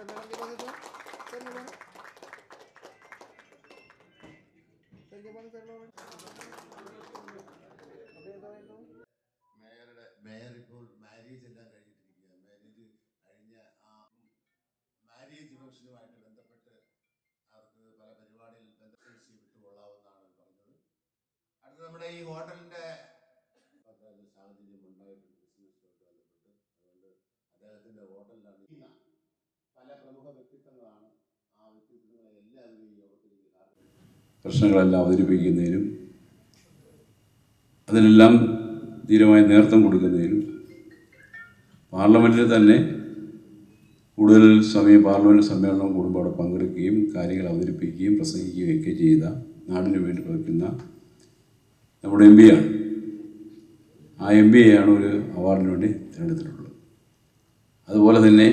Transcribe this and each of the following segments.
മേയറുടെ മേയർ ഇപ്പോൾ മാരേജ് എല്ലാം കഴിഞ്ഞിട്ടിരിക്കുക മാരേജ് കഴിഞ്ഞ ആ മാരേജ് ഫംഗ്ഷനുമായിട്ട് ബന്ധപ്പെട്ട് അവർക്ക് പല പരിപാടിയിൽ ബന്ധപ്പെട്ട് വിട്ടുകൊള്ളാവുന്നതാണ് പറഞ്ഞത് അടുത്ത നമ്മുടെ ഈ ഹോട്ടലിന്റെ ഒരു സാഹചര്യം ഉണ്ടായിട്ടുണ്ട് ബിസിനസ്സുമായിട്ട് ബന്ധപ്പെട്ട് അതുകൊണ്ട് അദ്ദേഹത്തിന്റെ ഹോട്ടലിലാണ് ഇന്ന പല പ്രമുഖ വ്യക്തിത്വങ്ങളാണ് ആ വ്യക്തിത്വങ്ങളെ എല്ലാവരും ഈ യോഗത്തിലേക്ക് ഹാജരാക്കുന്നത്. പ്രശ്നങ്ങളെല്ലാം അവതരിപ്പിക്കുന്നതിനും അതിനെല്ലാം ധീരമായ നേതൃത്വം കൊടുക്കുന്നതിനും പാർലമെൻറ്റിൽ തന്നെ കൂടുതൽ സമയം പാർലമെൻറ്റ് സമ്മേളനം കൂടുമ്പോൾ അവിടെ പങ്കെടുക്കുകയും കാര്യങ്ങൾ അവതരിപ്പിക്കുകയും പ്രസംഗിക്കുകയും ഒക്കെ ചെയ്ത നാടിനു വേണ്ടി പ്രവർത്തിക്കുന്ന നമ്മുടെ എം ആണ് ആ എം ആണ് ഒരു അവാർഡിന് വേണ്ടി തിരഞ്ഞെടുത്തിട്ടുള്ളത് അതുപോലെ തന്നെ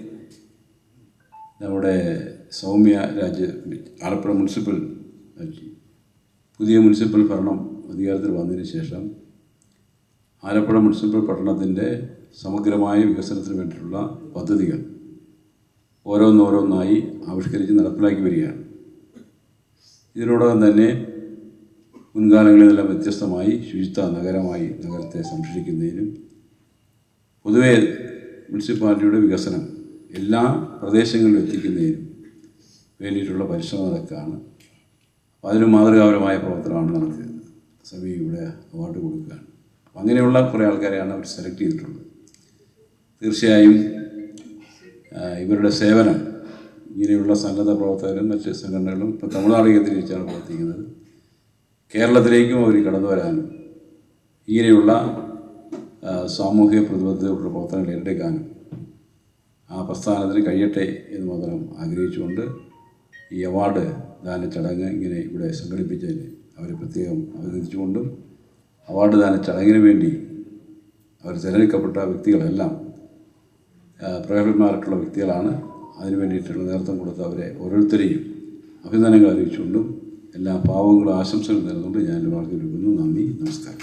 നമ്മുടെ സൗമ്യ രാജ ആലപ്പുഴ മുനിസിപ്പൽ പുതിയ മുനിസിപ്പൽ ഭരണം അധികാരത്തിൽ വന്നതിന് ശേഷം ആലപ്പുഴ മുനിസിപ്പൽ പട്ടണത്തിൻ്റെ സമഗ്രമായ വികസനത്തിന് വേണ്ടിയിട്ടുള്ള പദ്ധതികൾ ഓരോന്നോരോന്നായി ആവിഷ്കരിച്ച് നടപ്പിലാക്കി വരികയാണ് ഇതിനോടകം തന്നെ മുൻകാലങ്ങളിൽ നിന്നെല്ലാം വ്യത്യസ്തമായി ശുചിത്വ നഗരമായി നഗരത്തെ സംരക്ഷിക്കുന്നതിനും പൊതുവെ മുനിസിപ്പാലിറ്റിയുടെ വികസനം എല്ലാ പ്രദേശങ്ങളിലും എത്തിക്കുന്നതിനും വേണ്ടിയിട്ടുള്ള പരിശ്രമം നടക്കുകയാണ് അപ്പോൾ അതിന് മാതൃകാപരമായ പ്രവർത്തനമാണ് നടക്കുന്നത് സഭ ഇവിടെ അവാർഡ് കൊടുക്കുകയാണ് അപ്പം അങ്ങനെയുള്ള കുറേ ആൾക്കാരെയാണ് അവർ സെലക്ട് ചെയ്തിട്ടുള്ളത് തീർച്ചയായും ആ, ഇവരുടെ സേവനം ഇങ്ങനെയുള്ള സന്നദ്ധ പ്രവർത്തകരും മറ്റ് സംഘടനകളും ഇപ്പോൾ തമിഴ്നാട് കേന്ദ്രീകരിച്ചാണ് പ്രവർത്തിക്കുന്നത് കേരളത്തിലേക്കും അവർ കടന്നു വരാനും ഇങ്ങനെയുള്ള ആ, സാമൂഹിക പ്രതിബദ്ധതയുള്ള പ്രവർത്തനങ്ങൾ ഏറ്റെടുക്കാനും ആ പ്രസ്ഥാനത്തിന് കഴിയട്ടെ എന്ന് മാത്രം ആഗ്രഹിച്ചുകൊണ്ട് ഈ അവാർഡ് ദാന ചടങ്ങ് ഇങ്ങനെ ഇവിടെ സംഘടിപ്പിച്ചതിന് അവരെ പ്രത്യേകം അഭിനന്ദിച്ചുകൊണ്ടും അവാർഡ് ദാന ചടങ്ങിന് വേണ്ടി അവർ തിരഞ്ഞെടുക്കപ്പെട്ട വ്യക്തികളെല്ലാം ആ, പ്രഗത്ഭന്മാരായിട്ടുള്ള വ്യക്തികളാണ് അതിനു വേണ്ടിയിട്ടുള്ള നേതൃത്വം കൊടുത്ത അവരെ ഓരോരുത്തരെയും അഭിനന്ദനങ്ങൾ അറിയിച്ചുകൊണ്ടും എല്ലാ പാവങ്ങളും ആശംസകളും നേർന്നുകൊണ്ട് ഞാൻ എൻ്റെ വാർത്ത എടുക്കുന്നു നന്ദി നമസ്കാരം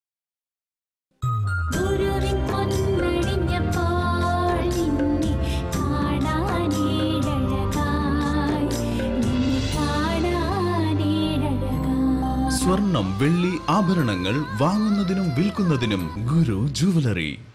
ഗുരുവിൻ പൊന്നണിഞ്ഞപ്പോൾ നിന്നെ കാണാനേഴഴകായി നിന്നെ കാണാനേഴഴകായി സ്വർണം വെള്ളി ആഭരണങ്ങൾ വാങ്ങുന്നതിനും വിൽക്കുന്നതിനും ഗുരു ജുവലറി